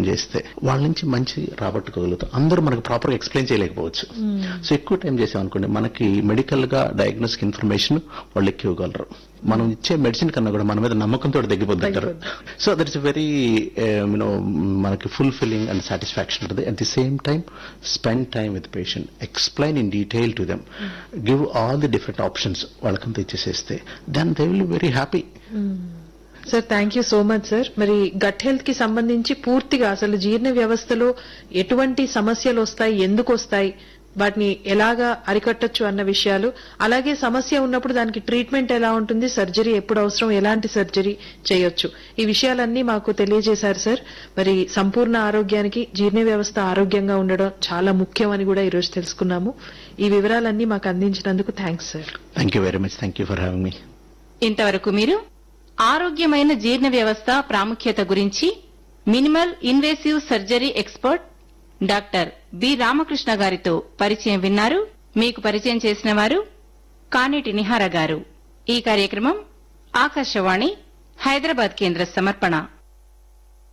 చేస్తే వాళ్ళ నుంచి మంచి రాబట్టుకోగలుగుతాం అందరూ మనకు ప్రాపర్ గా ఎక్స్ప్లెయిన్ చేయలేకపోవచ్చు సో ఎక్కువ టైం చేసాం అనుకోండి మనకి మెడికల్ గా డయాగ్నోస్టిక్ ఇన్ఫర్మేషన్ వాళ్ళు ఎక్కువ ఇవ్వగలరు మనం ఇచ్చే మెడిసిన్ కన్నా కూడా మన మీద నమ్మకంతో తగ్గిపోతుంటారు so that is very you know మనకి ఫుల్ ఫిల్లింగ్ అండ్ సాటిస్ఫాక్షన్ ఉంటుంది at the same time spend time with patient explain in detail to them give all the different options వాళ్ళకంతా ఇచ్చేసేస్తే then they will very happy sir thank you so much sir మరి gut health కి సంబంధించి పూర్తిగా అసలు జీర్ణ వ్యవస్థలో ఎటువంటి సమస్యలు వస్తాయి ఎందుకు వస్తాయి వాటిని ఎలాగా అరికట్టొచ్చు అన్న విషయాలు అలాగే సమస్య ఉన్నప్పుడు దానికి ట్రీట్మెంట్ ఎలా ఉంటుంది సర్జరీ ఎప్పుడు అవసరం ఎలాంటి సర్జరీ చేయొచ్చు ఈ విషయాలన్నీ మాకు తెలియజేశారు సార్ మరి సంపూర్ణ ఆరోగ్యానికి జీర్ణ వ్యవస్థ ఆరోగ్యంగా ఉండడం చాలా ముఖ్యం అని కూడా ఈరోజు తెలుసుకున్నాము ఈ వివరాలన్నీ మాకు అందించినందుకు thanks sir thank you very much thank you for having me ఇంతవరకు మీరు ఆరోగ్యమైన జీర్ణ వ్యవస్థ ప్రాముఖ్యత గురించి minimal invasive surgery expert doctor B Ramakrishna గారితో పరిచయం విన్నారు మీకు పరిచయం చేసిన వారు కానేటి నిహార గారు ఈ కార్యక్రమం ఆకాశవాణి హైదరాబాద్ కేంద్ర సమర్పణ